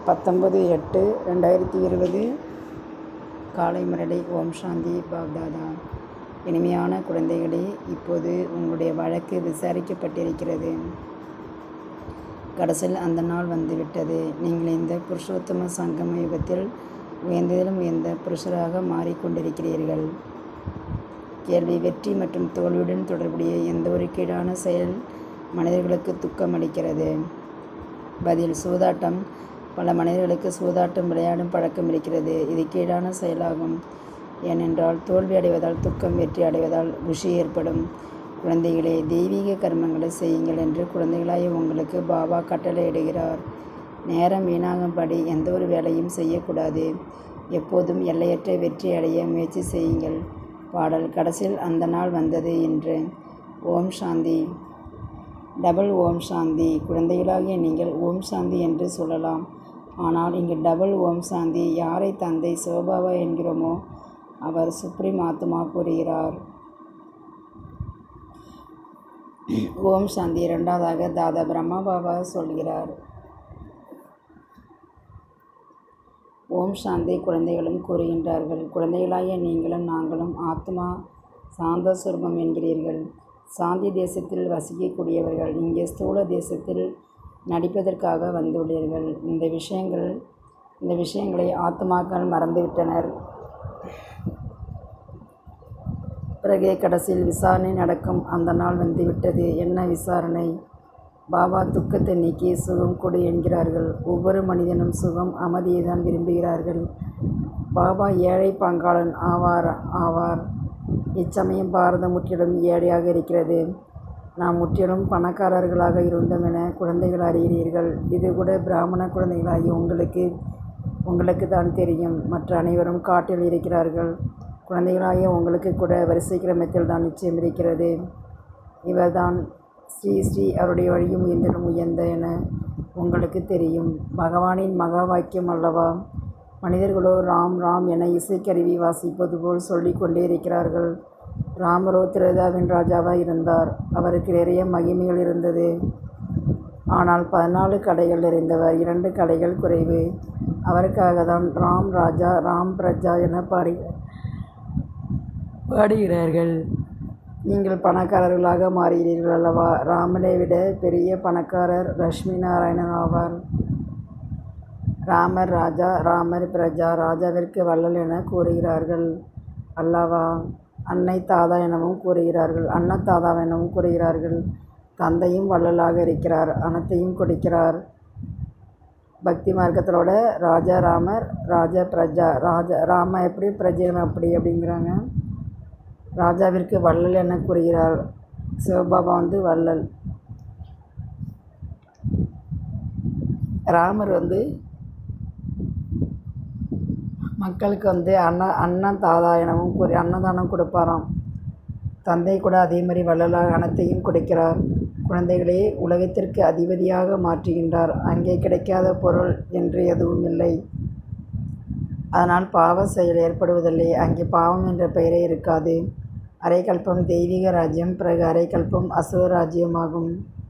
பத்தொம்பது எட்டு ரெண்டாயிரத்தி இருபது காலை முரளி ஓம் சாந்தி பாப்தாதா இனிமையான குழந்தைகளே இப்போது உங்களுடைய வழக்கு விசாரிக்கப்பட்டிருக்கிறது கடைசியில் அந்த நாள் வந்துவிட்டது நீங்கள் இந்த புருஷோத்தம சங்கம யுகத்தில் உயர்ந்ததிலும் உயர்ந்த புருஷராக மாறிக்கொண்டிருக்கிறீர்கள் கேள்வி வெற்றி மற்றும் தோல்வியுடன் தொடர்புடைய எந்த ஒரு கீழான செயல் மனிதர்களுக்கு துக்கம் அளிக்கிறது பதில் சூதாட்டம் பல மனிதர்களுக்கு சூதாட்டம் விளையாடும் பழக்கம் இருக்கிறது இது கீழான செயலாகும் ஏனென்றால் தோல்வி அடைவதால் துக்கம் வெற்றி அடைவதால் குஷி ஏற்படும் குழந்தைகளே தெய்வீக கர்மங்களை செய்யுங்கள் என்று குழந்தைகளாய் உங்களுக்கு பாபா கட்டளையிடுகிறார் நேரம் வீணாகும்படி எந்த ஒரு வேலையும் செய்யக்கூடாது எப்போதும் எல்லையற்ற வெற்றி அடைய முயற்சி செய்யுங்கள் பாடல் கடைசியில் அந்த நாள் வந்தது என்று ஓம் சாந்தி டபுள் ஓம் சாந்தி குழந்தைகளாகிய நீங்கள் ஓம் சாந்தி என்று சொல்லலாம் ஆனால் இங்கு டபுள் ஓம் சாந்தி யாரை தந்தை சிவபாபா என்கிறோமோ அவர் சுப்ரீம் ஆத்மா கூறுகிறார் ஓம் சாந்தி இரண்டாவதாக தாதா பிரம்மா பாபா சொல்கிறார் ஓம் சாந்தி குழந்தைகளும் கூறுகின்றார்கள் குழந்தைகளாகிய நீங்களும் நாங்களும் ஆத்மா சாந்த சுரூபம் என்கிறீர்கள் சாந்தி தேசத்தில் வசிக்கக்கூடியவர்கள் இங்கே ஸ்தூல தேசத்தில் நடிப்பதற்காக வந்துள்ளீர்கள் இந்த விஷயங்கள் இந்த விஷயங்களை ஆத்மாக்கள் மறந்துவிட்டனர் பிறகு கடைசியில் விசாரணை நடக்கும் அந்த நாள் வந்துவிட்டது என்ன விசாரணை பாபா துக்கத்தை நீக்கி சுகம் கொடு என்கிறார்கள் ஒவ்வொரு மனிதனும் சுகம் அமைதியை தான் விரும்புகிறார்கள் பாபா ஏழை பங்காளன் ஆவார் ஆவார் இச்சமயம் பாரதம் முற்றிலும் ஏழையாக இருக்கிறது நாம் முற்றிலும் பணக்காரர்களாக இருந்தோம் என குழந்தைகள் அறிகிறீர்கள் இது கூட பிராமண குழந்தைகளாகி உங்களுக்கு உங்களுக்கு தான் தெரியும் மற்ற அனைவரும் காட்டில் இருக்கிறார்கள் குழந்தைகளாகிய உங்களுக்கு கூட வரிசை கிரமத்தில் தான் நிச்சயம் இருக்கிறது இவர்தான் ஸ்ரீ ஸ்ரீ அவருடைய வழியும் உயர்ந்தலும் உயர்ந்த என உங்களுக்கு தெரியும் பகவானின் மகா வாக்கியம் அல்லவா மனிதர்களோ ராம் ராம் என இசைக்கருவி வாசிப்பது போல் சொல்லிக்கொண்டே இருக்கிறார்கள் ராமரோ திரேதாவின் ராஜாவாக இருந்தார் அவருக்கு நிறைய மகிமைகள் இருந்தது ஆனால் பதினாலு கடைகள் நிறைந்தவர் இரண்டு கடைகள் குறைவு அவருக்காக தான் ராம் ராஜா ராம் பிரஜா என பாடி பாடுகிறார்கள் நீங்கள் பணக்காரர்களாக மாறுகிறீர்கள் அல்லவா ராமனை விட பெரிய பணக்காரர் லக்ஷ்மி நாராயணன் ஆவார் ராமர் ராஜா ராமர் பிரஜா ராஜாவிற்கு வள்ளல் என கூறுகிறார்கள் அல்லவா அன்னை தாதா எனவும் கூறுகிறார்கள் அன்னதாதா எனவும் கூறுகிறார்கள் தந்தையும் வள்ளலாக இருக்கிறார் அனைத்தையும் கொடுக்கிறார் பக்தி மார்க்கத்திலோட ராஜா ராமர் ராஜா பிரஜா ராஜா ராம எப்படி பிரஜைகள் அப்படி அப்படிங்கிறாங்க ராஜாவிற்கு வள்ளல் என கூறுகிறார் சிவபாபா வந்து வள்ளல் ராமர் வந்து மக்களுக்கு வந்து அன்ன அன்னம் தாதா எனவும் கூறி அன்னதானம் கொடுப்பாராம் தந்தை கூட அதே மாதிரி வள்ளலாக அனைத்தையும் கொடுக்கிறார் குழந்தைகளே உலகத்திற்கு அதிபதியாக மாற்றுகின்றார் அங்கே கிடைக்காத பொருள் என்று எதுவும் இல்லை அதனால் பாவ செயல் ஏற்படுவதில்லை அங்கே பாவம் என்ற பெயரே இருக்காது அரைக்கல்பம் தெய்வீக ராஜ்யம் பிறகு அரைக்கல்பம் அசுர ராஜ்யமாகும்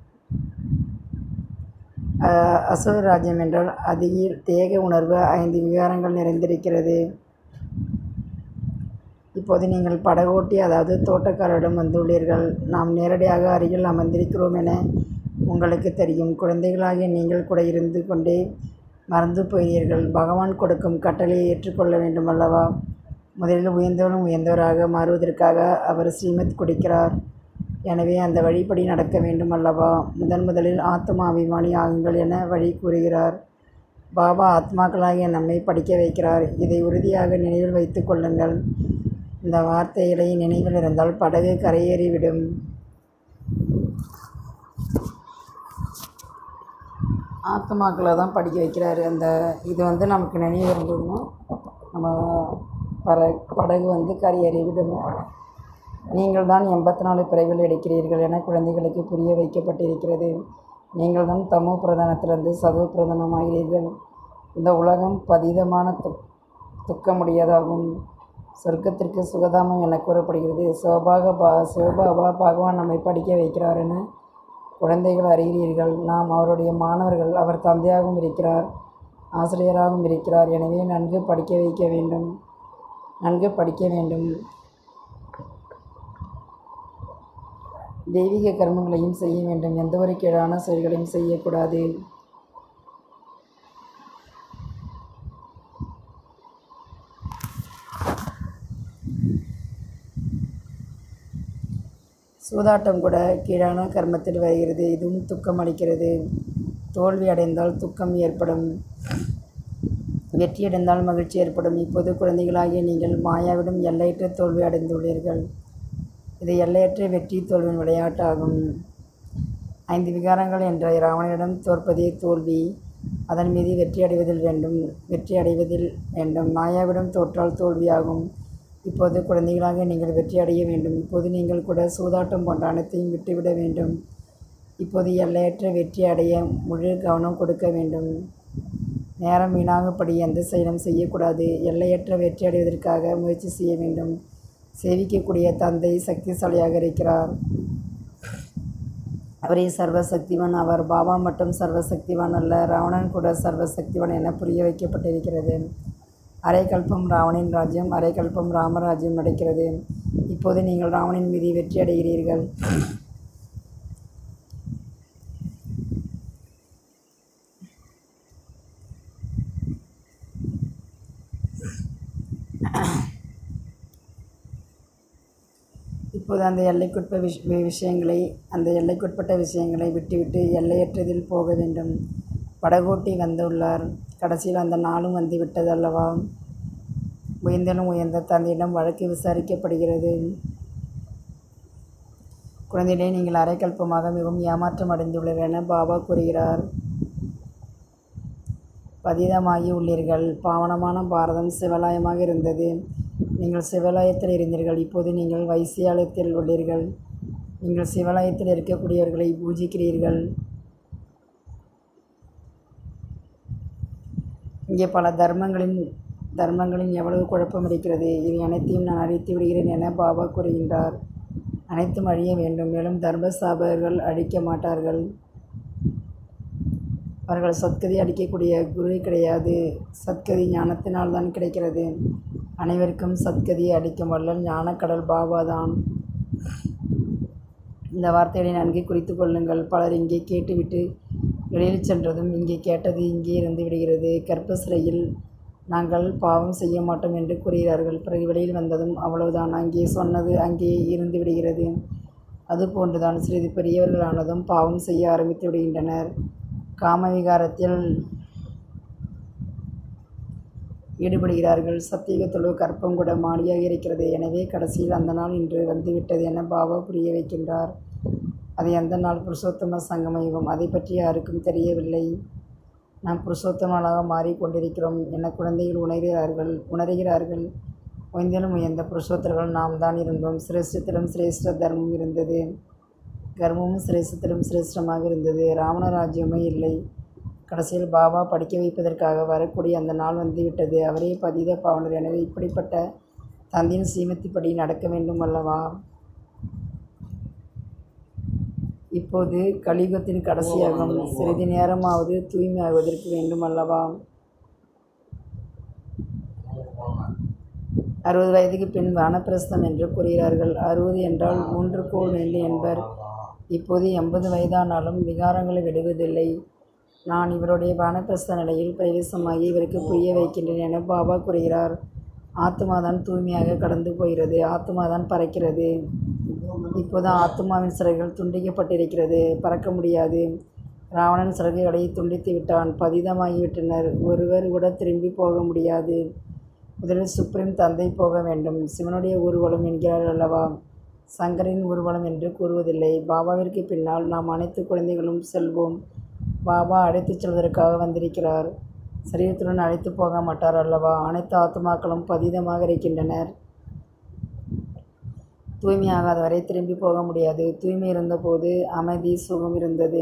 அசுர ராஜ்யம் என்றால் அதில் தேக உணர்வு ஐந்து விகாரங்கள் நிறைந்திருக்கிறது இப்போது நீங்கள் படகோட்டி அதாவது தோட்டக்காரரிடம் வந்துள்ளீர்கள் நாம் நேரடியாக அருகில் அமர்ந்திருக்கிறோம் என உங்களுக்கு தெரியும் குழந்தைகளாகிய நீங்கள் கூட இருந்து கொண்டே மறந்து போகிறீர்கள் பகவான் கொடுக்கும் கட்டளையை ஏற்றுக்கொள்ள வேண்டும் அல்லவா முதலில் உயர்ந்தவனும் உயர்ந்தவராக மாறுவதற்காக அவர் ஸ்ரீமத் கொடுக்கிறார் எனவே அந்த வழிப்படி நடக்க வேண்டும் அல்லவா முதன் முதலில் ஆத்மா அபிமானி ஆகுங்கள் என வழி கூறுகிறார் பாபா ஆத்மாக்களாகிய நம்மை படிக்க வைக்கிறார் இதை உறுதியாக நினைவில் வைத்து கொள்ளுங்கள் இந்த வார்த்தைகளை நினைவில் இருந்தால் படகு கரையேறிவிடும் ஆத்மாக்களை தான் படிக்க வைக்கிறாரு அந்த இது வந்து நமக்கு நினைவு இருந்ததுன்னா நம்ம பற படகு வந்து கரையேறி விடும் நீங்கள் தான் எண்பத்தி நாலு பிறவிகள் எடுக்கிறீர்கள் என குழந்தைகளுக்கு புரிய வைக்கப்பட்டிருக்கிறது நீங்கள் தான் தமோ பிரதானத்திலிருந்து சதோ பிரதானமாகிறீர்கள் இந்த உலகம் பதீதமான து துக்க முடியாதாகும் சொர்க்கத்திற்கு சுகதாமம் என கூறப்படுகிறது சிவபாக பா சிவபாபா பகவான் நம்மை படிக்க வைக்கிறார் என குழந்தைகள் அறிகிறீர்கள் நாம் அவருடைய மாணவர்கள் அவர் தந்தையாகவும் இருக்கிறார் ஆசிரியராகவும் இருக்கிறார் எனவே நன்கு படிக்க வைக்க வேண்டும் நன்கு படிக்க வேண்டும் தெய்வீக கர்மங்களையும் செய்ய வேண்டும் எந்த ஒரு கீழான செயல்களையும் செய்யக்கூடாது சூதாட்டம் கூட கீழான கர்மத்தில் வருகிறது இதுவும் துக்கம் அளிக்கிறது தோல்வி அடைந்தால் துக்கம் ஏற்படும் வெற்றியடைந்தால் மகிழ்ச்சி ஏற்படும் இப்போது குழந்தைகளாகிய நீங்கள் மாயாவிடம் எல்லையற்ற தோல்வி அடைந்துள்ளீர்கள் இது எல்லையற்ற வெற்றி தோல்வியின் விளையாட்டாகும் ஐந்து விகாரங்கள் என்ற ராவணனிடம் தோற்பதே தோல்வி அதன் மீது வெற்றி அடைவதில் வேண்டும் வெற்றி அடைவதில் வேண்டும் மாயாவிடம் தோற்றால் தோல்வியாகும் இப்போது குழந்தைகளாக நீங்கள் வெற்றி அடைய வேண்டும் இப்போது நீங்கள் கூட சூதாட்டம் போன்ற அனைத்தையும் விட்டுவிட வேண்டும் இப்போது எல்லையற்ற வெற்றி அடைய முழு கவனம் கொடுக்க வேண்டும் நேரம் வீணாகப்படி எந்த செயலும் செய்யக்கூடாது எல்லையற்ற வெற்றி அடைவதற்காக முயற்சி செய்ய வேண்டும் சேவிக்கக்கூடிய தந்தை சக்திசாலியாக இருக்கிறார் அவரே சர்வசக்திவான் அவர் பாபா மட்டும் சர்வசக்திவான் அல்ல ராவணன் கூட சர்வசக்திவான் என புரிய வைக்கப்பட்டிருக்கிறது அரைக்கல்பம் ராவணின் ராஜ்யம் அரைக்கல்பம் ராமராஜ்யம் நடக்கிறது இப்போது நீங்கள் ராவணின் மீது வெற்றி அடைகிறீர்கள் இப்போது அந்த எல்லைக்குட்ப விஷ விஷயங்களை அந்த எல்லைக்குட்பட்ட விஷயங்களை விட்டுவிட்டு எல்லையற்றதில் போக வேண்டும் படகோட்டி வந்துள்ளார் கடைசியில் அந்த நாளும் வந்து விட்டது அல்லவா உயர்ந்தனும் உயர்ந்த தந்தையிடம் வழக்கு விசாரிக்கப்படுகிறது குழந்தையிலே நீங்கள் அரைக்கல்பமாக மிகவும் ஏமாற்றம் அடைந்துள்ளீர்கள் என பாபா கூறுகிறார் பதிதமாகி உள்ளீர்கள் பாவனமான பாரதம் சிவலாயமாக இருந்தது நீங்கள் சிவலாயத்தில் இருந்தீர்கள் இப்போது நீங்கள் வைசியாலயத்தில் உள்ளீர்கள் நீங்கள் சிவலாயத்தில் இருக்கக்கூடியவர்களை பூஜிக்கிறீர்கள் இங்கே பல தர்மங்களின் தர்மங்களின் எவ்வளவு குழப்பம் இருக்கிறது இவை அனைத்தையும் நான் அழித்து விடுகிறேன் என பாபா கூறுகின்றார் அனைத்தும் அழிய வேண்டும் மேலும் தர்ம ஸ்தாபகர்கள் அழிக்க மாட்டார்கள் அவர்கள் சத்கதி அளிக்கக்கூடிய குரு கிடையாது சத்கதி ஞானத்தினால் தான் கிடைக்கிறது அனைவருக்கும் சத்கதியை அளிக்கும் வல்லல் ஞானக்கடல் பாபா தான் இந்த வார்த்தைகளை நன்கு குறித்து கொள்ளுங்கள் பலர் இங்கே கேட்டுவிட்டு வெளியில் சென்றதும் இங்கே கேட்டது இங்கே இருந்து விடுகிறது கற்ப சிறையில் நாங்கள் பாவம் செய்ய மாட்டோம் என்று கூறுகிறார்கள் பிறகு வெளியில் வந்ததும் அவ்வளவுதான் அங்கே சொன்னது அங்கே இருந்து விடுகிறது அதுபோன்றுதான் சிறிது பெரியவர்களானதும் பாவம் செய்ய ஆரம்பித்து விடுகின்றனர் காமவிகாரத்தில் ஈடுபடுகிறார்கள் சத்தியகத்துளவு கற்பம் கூட மாடியாக இருக்கிறது எனவே கடைசியில் அந்த நாள் இன்று வந்துவிட்டது என பாபா புரிய வைக்கின்றார் அது எந்த நாள் புருஷோத்தம சங்கம யுகம் அதை பற்றி யாருக்கும் தெரியவில்லை நாம் புருஷோத்தமனாக மாறிக்கொண்டிருக்கிறோம் என குழந்தைகள் உணர்கிறார்கள் உணர்கிறார்கள் உயர்ந்திலும் உயர்ந்த புருஷோத்தர்கள் நாம் தான் இருந்தோம் சிரேஷ்டத்திலும் சிரேஷ்ட தர்மம் இருந்தது கர்மமும் சிரேஷ்டத்திலும் சிரேஷ்டமாக இருந்தது ராவண ராஜ்யமே இல்லை கடைசியில் பாபா படிக்க வைப்பதற்காக வரக்கூடிய அந்த நாள் வந்துவிட்டது அவரே பதித பாவனர் எனவே இப்படிப்பட்ட தந்தையின் சீமத்திப்படி நடக்க வேண்டும் அல்லவா இப்போது கலியுகத்தின் கடைசியாகும் சிறிது நேரமாவது தூய்மையாகுவதற்கு வேண்டும் அல்லவா அறுபது வயதுக்கு பின் வானப்பிரஸ்தம் என்று கூறுகிறார்கள் அறுபது என்றால் மூன்று கோல் வேண்டும் என்பர் இப்போது எண்பது வயதானாலும் விகாரங்களை விடுவதில்லை நான் இவருடைய வானப்பிரஸ்த நிலையில் பிரவேசமாகி இவருக்கு புரிய வைக்கின்றேன் என பாபா கூறுகிறார் ஆத்மாதான் தூய்மையாக கடந்து போகிறது ஆத்மாதான் பறக்கிறது இப்போது ஆத்மாவின் சிறகுகள் துண்டிக்கப்பட்டிருக்கிறது பறக்க முடியாது ராவணன் சிறகுகளை துண்டித்து விட்டான் பதிதமாகிவிட்டனர் ஒருவர் கூட திரும்பி போக முடியாது முதலில் சுப்ரீம் தந்தை போக வேண்டும் சிவனுடைய ஊர்வலம் என்கிறார் அல்லவா சங்கரின் ஊர்வலம் என்று கூறுவதில்லை பாபாவிற்கு பின்னால் நாம் அனைத்து குழந்தைகளும் செல்வோம் பாபா அழைத்துச் செல்வதற்காக வந்திருக்கிறார் சரீரத்துடன் அழைத்து போக மாட்டார் அல்லவா அனைத்து ஆத்மாக்களும் பதிதமாக இருக்கின்றனர் தூய்மையாகாத வரை திரும்பி போக முடியாது தூய்மை இருந்தபோது அமைதி சுகம் இருந்தது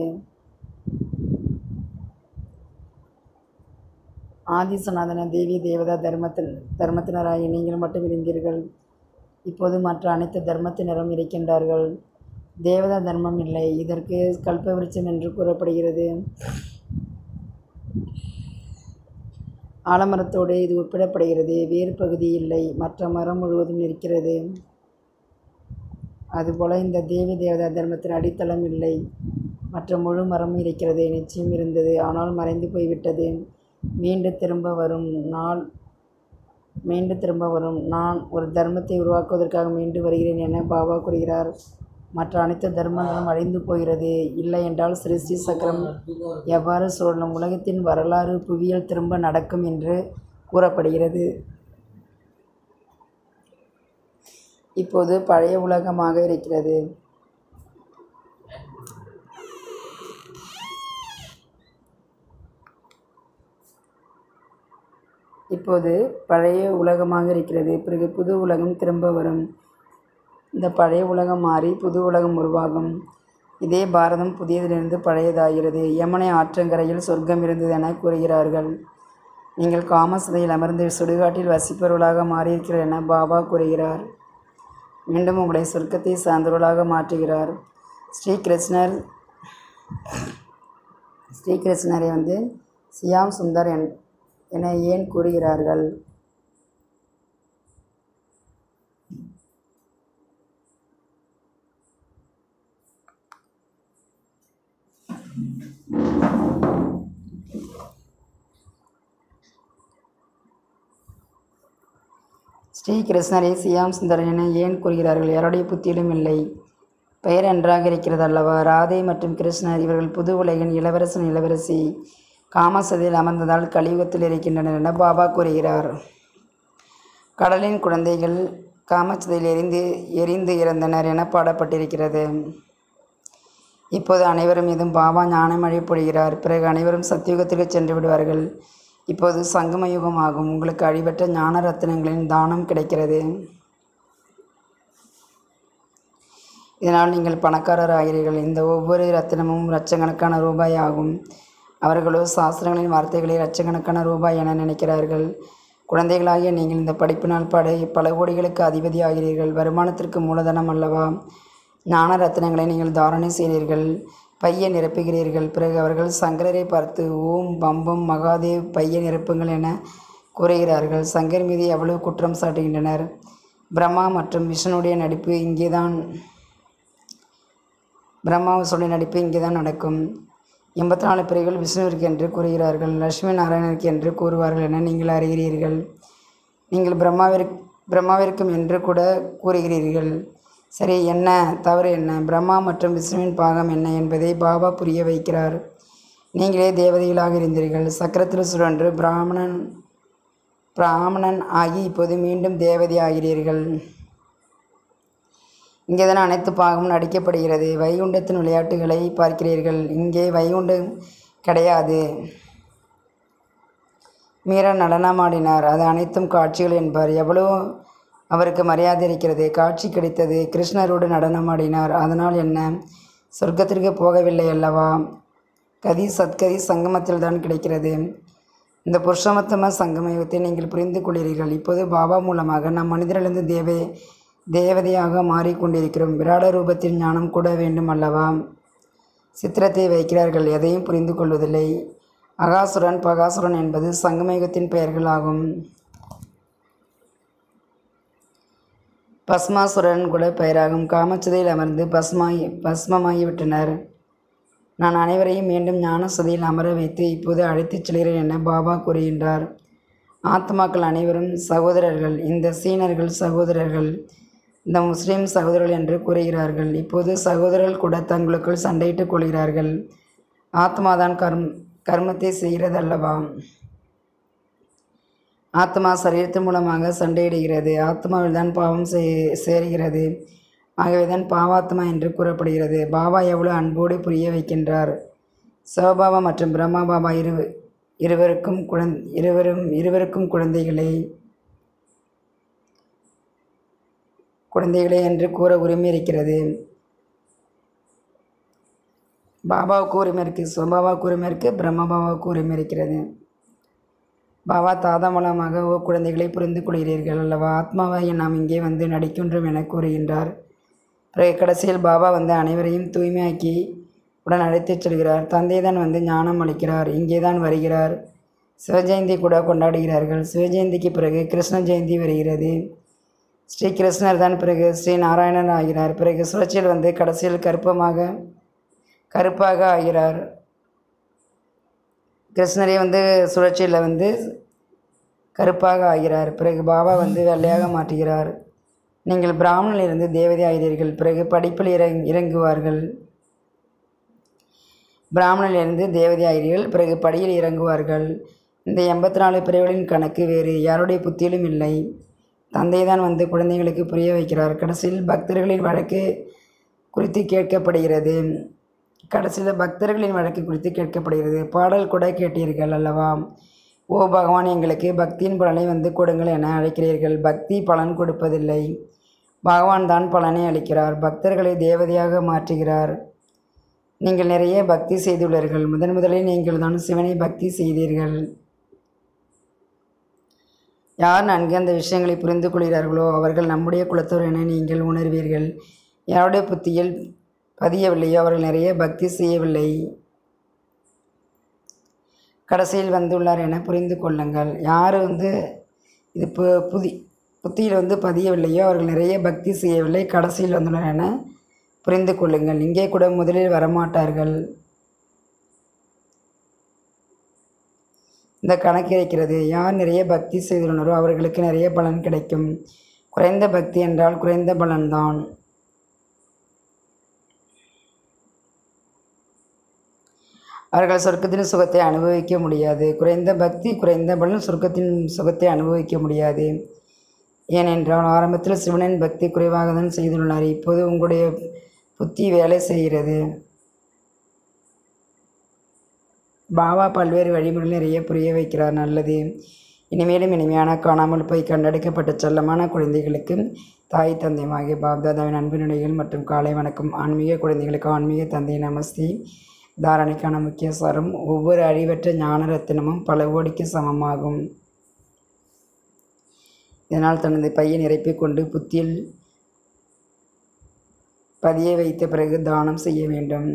ஆதிசநாதன தேவி தேவதா தர்மத்தில் தர்மத்தினராகி நீங்கள் மட்டும் இருந்தீர்கள் இப்போது மற்ற அனைத்து தர்மத்தினரும் இருக்கின்றார்கள் தேவதா தர்மம் இல்லை இதற்கு கல்பவிருட்சம் என்று கூறப்படுகிறது ஆலமரத்தோடு இது ஒப்பிடப்படுகிறது வேறு பகுதி இல்லை மற்ற மரம் முழுவதும் இருக்கிறது அதுபோல இந்த தேவி தேவதா தர்மத்தின் அடித்தளம் இல்லை மற்ற முழு மரமும் இருக்கிறது நிச்சயம் இருந்தது ஆனால் மறைந்து போய்விட்டது மீண்டு திரும்ப வரும் நாள் மீண்டு திரும்ப வரும் நான் ஒரு தர்மத்தை உருவாக்குவதற்காக மீண்டு வருகிறேன் என பாபா கூறுகிறார் மற்ற அனைத்து தர்மங்களும் அழிந்து போகிறது இல்லை என்றால் சிருஷ்டி சக்கரம் எவ்வாறு சுழலும் உலகத்தின் வரலாறு புவியியல் திரும்ப நடக்கும் என்று கூறப்படுகிறது இப்போது பழைய உலகமாக இருக்கிறது இப்போது பழைய உலகமாக இருக்கிறது பிறகு புது உலகம் திரும்ப வரும் இந்த பழைய உலகம் மாறி புது உலகம் உருவாகும் இதே பாரதம் புதியதிலிருந்து பழையதாகிறது யமுனை ஆற்றங்கரையில் சொர்க்கம் இருந்தது என கூறுகிறார்கள் நீங்கள் காமசதையில் அமர்ந்து சுடுகாட்டில் வசிப்பவர்களாக மாறியிருக்கிறீர்கள் என பாபா கூறுகிறார் மீண்டும் உங்களை சொர்க்கத்தை சார்ந்தவர்களாக மாற்றுகிறார் ஸ்ரீ கிருஷ்ணர் ஸ்ரீ கிருஷ்ணரை வந்து சியாம் சுந்தர் என் என ஏன் கூறுகிறார்கள் ஸ்ரீ கிருஷ்ணரை சியாம் சுந்தரன் என ஏன் கூறுகிறார்கள் யாருடைய புத்தியிலும் இல்லை பெயர் நன்றாக இருக்கிறது அல்லவா ராதை மற்றும் கிருஷ்ணர் இவர்கள் புது உலகின் இளவரசன் இளவரசி காமசதியில் அமர்ந்ததால் கலியுகத்தில் இருக்கின்றனர் என பாபா கூறுகிறார் கடலின் குழந்தைகள் காமச்சதையில் எரிந்து எரிந்து இறந்தனர் என பாடப்பட்டிருக்கிறது இப்போது அனைவரும் மீதும் பாபா ஞானமழை பொழிகிறார் பிறகு அனைவரும் சத்தியுகத்திற்கு சென்று விடுவார்கள் இப்போது சங்கம யுகம் ஆகும் உங்களுக்கு அழிவற்ற ஞான ரத்தினங்களின் தானம் கிடைக்கிறது இதனால் நீங்கள் பணக்காரர் ஆகிறீர்கள் இந்த ஒவ்வொரு ரத்தினமும் லட்சக்கணக்கான ரூபாய் ஆகும் அவர்களோ சாஸ்திரங்களின் வார்த்தைகளை லட்சக்கணக்கான ரூபாய் என நினைக்கிறார்கள் குழந்தைகளாகிய நீங்கள் இந்த படிப்பினால் பட பல கோடிகளுக்கு அதிபதி ஆகிறீர்கள் வருமானத்திற்கு மூலதனம் அல்லவா ஞான ரத்தினங்களை நீங்கள் தாரணை செய்கிறீர்கள் பையை நிரப்புகிறீர்கள் பிறகு அவர்கள் சங்கரரை பார்த்து ஓம் பம்பம் மகாதேவ் பையை நிரப்புங்கள் என கூறுகிறார்கள் சங்கர் மீது எவ்வளவு குற்றம் சாட்டுகின்றனர் பிரம்மா மற்றும் விஷ்ணுடைய நடிப்பு இங்கேதான் பிரம்மாவுடைய நடிப்பு இங்கே தான் நடக்கும் எண்பத்தி நாலு பிரிவுகள் விஷ்ணுவிற்கு என்று கூறுகிறார்கள் லட்சுமி நாராயணனுக்கு என்று கூறுவார்கள் என நீங்கள் அறிகிறீர்கள் நீங்கள் பிரம்மாவிற்கு பிரம்மாவிற்கும் என்று கூட கூறுகிறீர்கள் சரி என்ன தவறு என்ன பிரம்மா மற்றும் விஷ்ணுவின் பாகம் என்ன என்பதை பாபா புரிய வைக்கிறார் நீங்களே தேவதைகளாக இருந்தீர்கள் சக்கரத்தில் சுழன்று பிராமணன் பிராமணன் ஆகி இப்போது மீண்டும் தேவதை ஆகிறீர்கள் இங்கேதான் அனைத்து பாகமும் நடிக்கப்படுகிறது வைகுண்டத்தின் விளையாட்டுகளை பார்க்கிறீர்கள் இங்கே வைகுண்டம் கிடையாது மீரா நடனமாடினார் அது அனைத்தும் காட்சிகள் என்பார் எவ்வளோ அவருக்கு மரியாதை இருக்கிறது காட்சி கிடைத்தது கிருஷ்ணரோடு நடனமாடினார் அதனால் என்ன சொர்க்கத்திற்கு போகவில்லை அல்லவா கதி சத்கதி சங்கமத்தில் தான் கிடைக்கிறது இந்த புருஷோத்தம சங்கமயத்தை நீங்கள் புரிந்து கொள்கிறீர்கள் இப்போது பாபா மூலமாக நம் மனிதரிலிருந்து தேவை தேவதையாக மாறிக்கொண்டிருக்கிறோம் விராட ரூபத்தில் ஞானம் கூட வேண்டும் அல்லவா சித்திரத்தை வைக்கிறார்கள் எதையும் புரிந்து கொள்வதில்லை அகாசுரன் பகாசுரன் என்பது சங்கமயுகத்தின் பெயர்கள் ஆகும் பஸ்மாசுரன் கூட பெயராகும் காமச்சதையில் அமர்ந்து பஸ்மாய் பஸ்மமாகிவிட்டனர் நான் அனைவரையும் மீண்டும் ஞான சதையில் அமர வைத்து இப்போது அழைத்துச் செல்கிறேன் என பாபா கூறுகின்றார் ஆத்மாக்கள் அனைவரும் சகோதரர்கள் இந்த சீனர்கள் சகோதரர்கள் இந்த முஸ்லீம் சகோதரர்கள் என்று கூறுகிறார்கள் இப்போது சகோதரர்கள் கூட தங்களுக்குள் சண்டையிட்டுக் கொள்கிறார்கள் ஆத்மாதான் கர்ம் கர்மத்தை செய்கிறது அல்லவா ஆத்மா சரீரத்தின் மூலமாக சண்டையிடுகிறது ஆத்மாவில் தான் பாவம் செய் சேர்கிறது ஆகவே தான் பாவாத்மா என்று கூறப்படுகிறது பாபா எவ்வளவு அன்போடு புரிய வைக்கின்றார் சிவபாபா மற்றும் பிரம்மா பாபா இரு இருவருக்கும் குழந் இருவரும் இருவருக்கும் குழந்தைகளே குழந்தைகளே என்று கூற உரிமை இருக்கிறது பாபாவுக்கு உரிமை இருக்குது சிவபாபாவுக்கு உரிமை இருக்குது பிரம்ம பாபாவுக்கு உரிமை இருக்கிறது பாபா தாதா மூலமாக ஓ குழந்தைகளை புரிந்து கொள்கிறீர்கள் அல்லவா ஆத்மாவாகிய நாம் இங்கே வந்து நடிக்கின்றோம் என கூறுகின்றார் பிறகு கடைசியில் பாபா வந்து அனைவரையும் தூய்மையாக்கி உடன் அழைத்துச் செல்கிறார் தந்தை தான் வந்து ஞானம் அளிக்கிறார் இங்கே தான் வருகிறார் சிவஜெயந்தி கூட கொண்டாடுகிறார்கள் சிவஜெயந்திக்கு பிறகு கிருஷ்ண ஜெயந்தி வருகிறது ஸ்ரீ கிருஷ்ணர் தான் பிறகு ஸ்ரீ நாராயணன் ஆகிறார் பிறகு சுழற்சியில் வந்து கடைசியில் கருப்பமாக கருப்பாக ஆகிறார் கிருஷ்ணரே வந்து சுழற்சியில் வந்து கருப்பாக ஆகிறார் பிறகு பாபா வந்து வெள்ளையாக மாற்றுகிறார் நீங்கள் பிராமணனிலிருந்து தேவதை ஆகிறீர்கள் பிறகு படிப்பில் இறங் இறங்குவார்கள் பிராமணனிலிருந்து தேவதை ஆகிறீர்கள் பிறகு படியில் இறங்குவார்கள் இந்த எண்பத்தி நாலு பிரிவுகளின் கணக்கு வேறு யாருடைய புத்தியிலும் இல்லை தந்தை தான் வந்து குழந்தைகளுக்கு புரிய வைக்கிறார் கடைசியில் பக்தர்களின் வழக்கு குறித்து கேட்கப்படுகிறது கடைசியில் பக்தர்களின் வழக்கு குறித்து கேட்கப்படுகிறது பாடல் கூட கேட்டீர்கள் அல்லவா ஓ பகவான் எங்களுக்கு பக்தியின் பலனை வந்து கொடுங்கள் என அழைக்கிறீர்கள் பக்தி பலன் கொடுப்பதில்லை பகவான் தான் பலனை அளிக்கிறார் பக்தர்களை தேவதையாக மாற்றுகிறார் நீங்கள் நிறைய பக்தி செய்துள்ளீர்கள் முதன் முதலில் நீங்கள் தான் சிவனை பக்தி செய்தீர்கள் யார் நன்கு அந்த விஷயங்களை புரிந்து கொள்கிறார்களோ அவர்கள் நம்முடைய குலத்தோர் என நீங்கள் உணர்வீர்கள் யாருடைய புத்தியில் பதியவில்லையோ அவர்கள் நிறைய பக்தி செய்யவில்லை கடைசியில் வந்துள்ளார் என புரிந்து கொள்ளுங்கள் யார் வந்து இது பு புதி புத்தியில் வந்து பதியவில்லையோ அவர்கள் நிறைய பக்தி செய்யவில்லை கடைசியில் வந்துள்ளார் என புரிந்து கொள்ளுங்கள் இங்கே கூட முதலில் வரமாட்டார்கள் இந்த கணக்கு இருக்கிறது யார் நிறைய பக்தி செய்துள்ளனரோ அவர்களுக்கு நிறைய பலன் கிடைக்கும் குறைந்த பக்தி என்றால் குறைந்த பலன்தான் அவர்கள் சொர்க்கத்தின் சுகத்தை அனுபவிக்க முடியாது குறைந்த பக்தி குறைந்த பலன் சொர்க்கத்தின் சுகத்தை அனுபவிக்க முடியாது ஏனென்றால் ஆரம்பத்தில் சிவனின் பக்தி குறைவாக தான் செய்துள்ளார் இப்போது உங்களுடைய புத்தி வேலை செய்கிறது பாபா பல்வேறு வழிமுறைகள் நிறைய புரிய வைக்கிறார் நல்லது இனிமேலும் இனிமையான காணாமல் போய் கண்டெடுக்கப்பட்ட செல்லமான குழந்தைகளுக்கு தாய் தந்தையமாகிய பாப்தாதாவின் அன்பு நிலைகள் மற்றும் காலை வணக்கம் ஆன்மீக குழந்தைகளுக்கு ஆன்மீக தந்தை நமஸ்தி தாரணைக்கான முக்கிய சாரம் ஒவ்வொரு அழிவற்ற ஞான ரத்தினமும் பல கோடிக்கு சமமாகும் இதனால் தனது பையை நிரப்பிக் கொண்டு புத்தியில் பதிய வைத்த பிறகு தானம் செய்ய வேண்டும்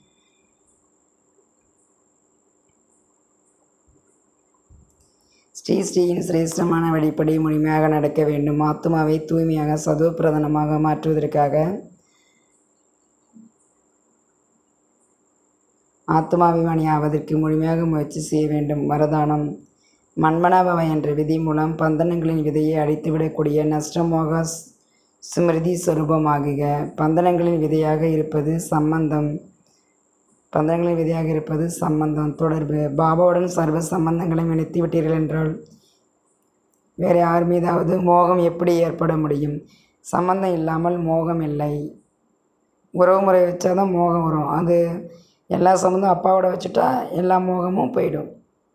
ஸ்ரீ ஸ்ரீயின் சிரேஷ்டமான வழிப்படி முழுமையாக நடக்க வேண்டும் ஆத்மாவை தூய்மையாக சதோ பிரதானமாக மாற்றுவதற்காக ஆத்மாபிமானி ஆவதற்கு முழுமையாக முயற்சி செய்ய வேண்டும் வரதானம் மன்மனாபவ என்ற விதி மூலம் பந்தனங்களின் விதையை அழித்துவிடக்கூடிய நஷ்டமோக ஸ்- ஸ்மிருதி சொரூபமாகுக பந்தனங்களின் விதையாக இருப்பது சம்பந்தம் பந்தனங்களின் விதையாக இருப்பது சம்பந்தம் தொடர்பு பாபாவுடன் சர்வ சம்பந்தங்களையும் இணைத்து விட்டீர்கள் என்றால் வேறு யார் மீதாவது மோகம் எப்படி ஏற்பட முடியும் சம்பந்தம் இல்லாமல் மோகம் இல்லை உறவு முறை வச்சா தான் மோகம் வரும் அது எல்லா சம்மந்தம் அப்பாவோட வச்சுட்டா எல்லா மோகமும் போயிடும்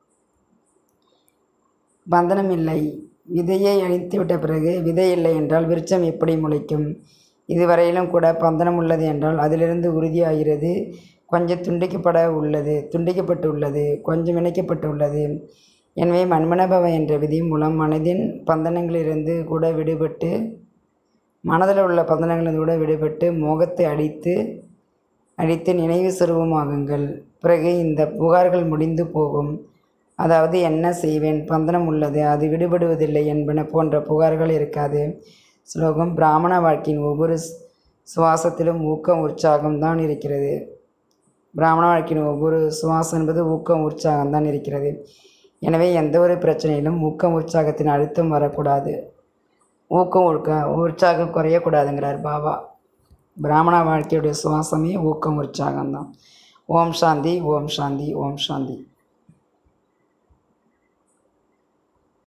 பந்தனம் இல்லை விதையை அழித்து விட்ட பிறகு விதை இல்லை என்றால் விருட்சம் எப்படி முளைக்கும் இதுவரையிலும் கூட பந்தனம் உள்ளது என்றால் அதிலிருந்து உறுதியாகிறது கொஞ்சம் துண்டிக்கப்பட உள்ளது துண்டிக்கப்பட்டு உள்ளது கொஞ்சம் இணைக்கப்பட்டு உள்ளது எனவே மன்மனபவ என்ற விதி மூலம் மனதின் பந்தனங்களிலிருந்து கூட விடுபட்டு மனதில் உள்ள பந்தனங்களிலிருந்து கூட விடுபட்டு மோகத்தை அழித்து அழித்து நினைவு சுரூபமாகுங்கள் பிறகு இந்த புகார்கள் முடிந்து போகும் அதாவது என்ன செய்வேன் பந்தனம் உள்ளது அது விடுபடுவதில்லை என்பன போன்ற புகார்கள் இருக்காது ஸ்லோகம் பிராமண வாழ்க்கையின் ஒவ்வொரு ஸ்- சுவாசத்திலும் ஊக்கம் உற்சாகம் தான் இருக்கிறது பிராமண வாழ்க்கையின் ஒவ்வொரு சுவாசம் என்பது ஊக்கம் உற்சாகம் தான் இருக்கிறது எனவே எந்த ஒரு பிரச்சனையிலும் ஊக்கம் உற்சாகத்தின் அழுத்தம் வரக்கூடாது ஊக்கம் உற்க உற்சாகம் குறையக்கூடாதுங்கிறார் பாபா பிராமண வாழ்க்கையுடைய சுவாசமே ஊக்கம் உற்சாகம்தான் ஓம் சாந்தி ஓம் சாந்தி ஓம் சாந்தி